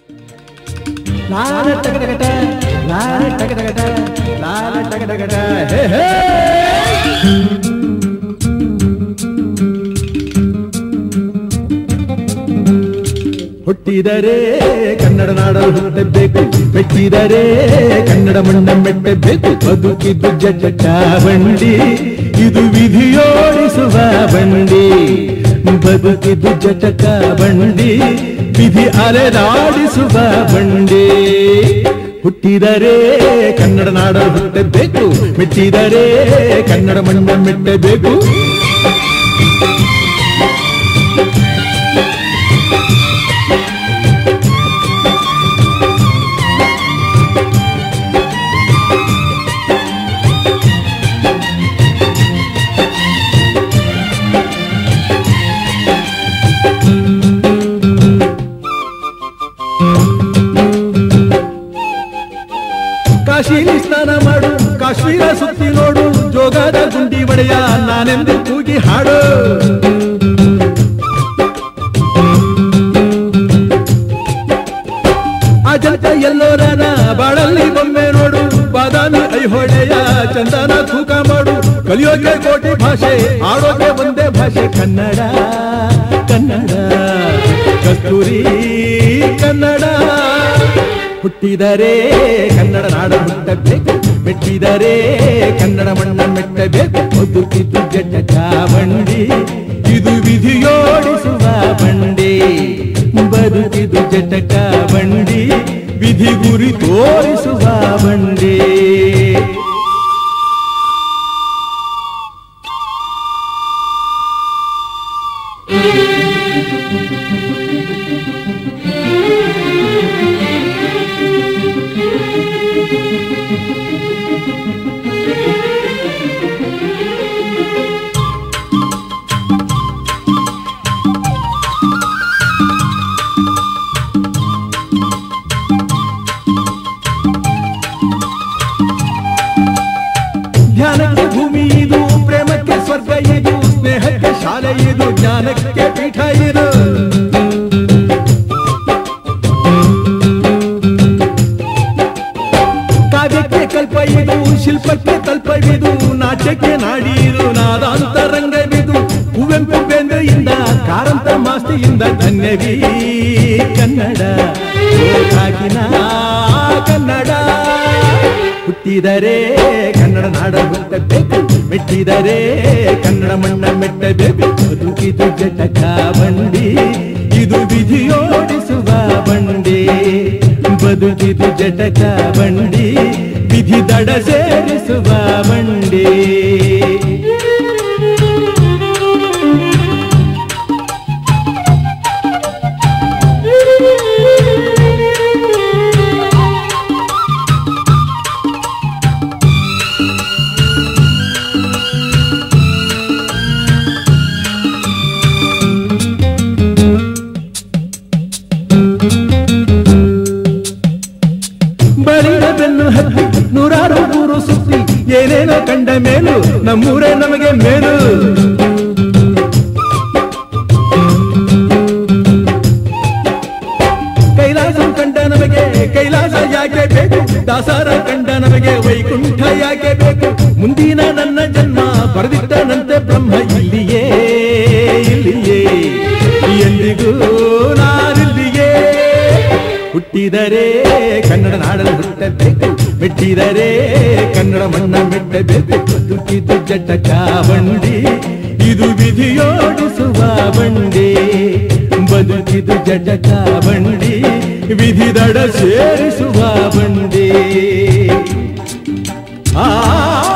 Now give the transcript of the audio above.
ಲಾಲ ಟಗಟಗಟ ಲಾಲ ಟಗಟಗಟ ಲಾಲ ಟಗಟಗಟ ಹೇ ಹೇ ಹುಟ್ಟಿದರೆ ಕನ್ನಡ ನಾಡಲು ಹುಟ್ಟಬೇಕು ಮೆಟ್ಟಿದರೆ ಕನ್ನಡ ಮಣ್ಣ ಮೆಟ್ಟಬೇಕು ಬದುಕಿದ್ದು ಜಟ ಬಂಡಿ ಇದು ವಿಧಿಯೋಡಿಸುವ ಬಂಡಿ ಬದುಕಿದ್ದು ಜಟಕ ಬಂಡಿ ವಿಧಿ ಅಲೆದಾಡಿಸುವ ಬಂಡಿ ಹುಟ್ಟಿದರೆ ಕನ್ನಡ ನಾಡಲು ಹುಟ್ಟಬೇಕು ಮೆಟ್ಟಿದರೆ ಕನ್ನಡ ಮಣ್ಣ ಮೆಟ್ಟಬೇಕು ಕಾಶಿಲಿ ಸ್ನಾನ ಮಾಡು ಕಾಶ್ಮೀರ ಸುತ್ತಿ ನೋಡು ಜೋಗದ ಗುಂಡಿ ಒಡೆಯ ನಾನೆಂದು ಕೂಗಿ ಹಾಡು ಅಜಂತ ಎಲ್ಲೋರನ ಬಾಳಲ್ಲಿ ಬೊಮ್ಮೆ ನೋಡು ಬಾದಾಮಿ ಐಹೊಳೆಯ ಚಂದನ ತೂಕ ಮಾಡು ಕಲಿಯೋಕೆ ಕೋಟಿ ಭಾಷೆ ಆಡೋಕೆ ಒಂದೇ ಭಾಷೆ ಕನ್ನಡ ಕನ್ನಡ ಕಸ್ತೂರಿ ಕನ್ನಡ ಹುಟ್ಟಿದರೆ ಕನ್ನಡ ನಾಡ ಹುಟ್ಟಬೇಕು ಮೆಟ್ಟಿದರೆ ಕನ್ನಡ ಮಣ್ಣ ಮೆಟ್ಟಬೇಕು ಬದುಕಿದ್ದು ಜಟ ಬಂಡಿ ಇದು ವಿಧಿಯೋಡಿಸುವ ಬಂಡಿ ಬದುಕಿದು ಜಟಕ ಬಂಡಿ ವಿಧಿ ಗುರಿ ತೋರಿಸುವ ಬಂಡಿ ಧ್ಯಾನಕ್ಕೆ ಭೂಮಿ ಇದು ಪ್ರೇಮಕ್ಕೆ ಸ್ವರ್ಗ ಇದು ಸ್ನೇಹಕ್ಕೆ ಶಾಲೆ ಇದು ಜ್ಞಾನಕ್ಕೆ ಪೀಠ ಇದು ಕಾವ್ಯಕ್ಕೆ ಕಲ್ಪ ಇದು ಶಿಲ್ಪಕ್ಕೆ ತಲ್ಪವಿದು ನಾಟ್ಯಕ್ಕೆ ನಾಡಿ ಇದು ನಾದಾಂತರಂಗವಿದು ಕುವೆಂಪು ಬೇಂದ್ರೆಯಿಂದ ಕಾರಂತ ಮಾಸ್ತಿಯಿಂದ ಧನ್ಯವೀ ಕನ್ನಡ ಕಾಕಿನ ಕನ್ನಡ ಹುಟ್ಟಿದರೆ ಕನ್ನಡ ನಾಡ ಹುಟ್ಟಬೇಕು ಮೆಟ್ಟಿದರೆ ಕನ್ನಡ ಮಣ್ಣ ಮೆಟ್ಟಬೇಕು ಬದುಕಿದು ಜಟಕ ಬಂಡಿ ಇದು ವಿಧಿಯೋಡಿಸುವ ಬಂಡಿ ಬದುಕಿದು ಜಟಕ ಬಂಡಿ ವಿಧಿ ದಡ ಸೇರಿಸುವ ಬಂಡಿ ಬಳಿದ ಬೆನ್ನು ಹತ್ತಿ ನೂರಾರು ಊರು ಸುತ್ತಿ ಏನೇನೋ ಕಂಡ ಮೇಲು ನಮ್ಮೂರೇ ನಮಗೆ ಮೇಲು ಕೈಲಾಸ ಕಂಡ ನಮಗೆ ಕೈಲಾಸ ಯಾಕೆ ಬೇಕು ದಾಸಾರ ಕಂಡ ನಮಗೆ ವೈಕುಂಠ ಯಾಕೆ ಬೇಕು ಮುಂದಿನ ನನ್ನ ಜನ್ಮ ಬರೆದಿಟ್ಟನಂತೆ ಬ್ರಹ್ಮ ಇಲ್ಲಿಯೇ ಇಲ್ಲಿಯೇ ಎಂದಿಗೂ ನಾನಿಲ್ಲಿಯೇ ಹುಟ್ಟಿದರೆ ಕನ್ನಡ ನಾಡಲು ಹುಟ್ಟಬೇಕು ಮೆಟ್ಟಿದರೆ ಕನ್ನಡ ಮಣ್ಣ ಮೆಟ್ಟಬೇಕು ಬದುಕಿದು ಜಟಕ ಬಂಡಿ ಇದು ವಿಧಿಯೋಡಿಸುವ ಬಂಡಿ ಬದುಕಿದು ಜಟಕ ಬಂಡಿ ವಿಧಿ ದಡ ಸೇರಿಸುವ ಬಂಡಿ ಆ